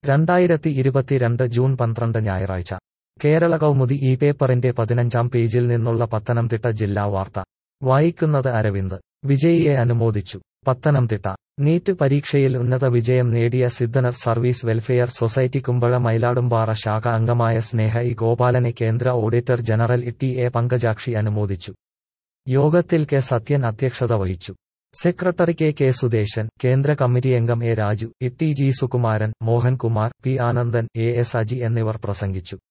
രണ്ടായിരത്തി ഇരുപത്തിരണ്ട് ജൂൺ പന്ത്രണ്ട് ഞായറാഴ്ച കേരള കൗമുദി ഈ പേപ്പറിന്റെ പതിനഞ്ചാം പേജിൽ നിന്നുള്ള പത്തനംതിട്ട ജില്ലാ വാർത്ത വായിക്കുന്നത് അരവിന്ദ് വിജയിയെ അനുമോദിച്ചു പത്തനംതിട്ട നീറ്റ് പരീക്ഷയിൽ ഉന്നത വിജയം നേടിയ Siddhanar service welfare society Kumbazha Mayiladumpara ശാഖ അംഗമായ സ്നേഹ ഇ ഗോപാലനെ കേന്ദ്ര auditor general T A Pankajakshi അനുമോദിച്ചു യോഗത്തിൽ കെ സത്യൻ അധ്യക്ഷത വഹിച്ചു സെക്രട്ടറി കെ കെ സുദേശൻ കേന്ദ്ര കമ്മിറ്റി അംഗം A Raju E T G Sukumaran Mohankumar P Anandan A S Aji എന്നിവർ പ്രസംഗിച്ചു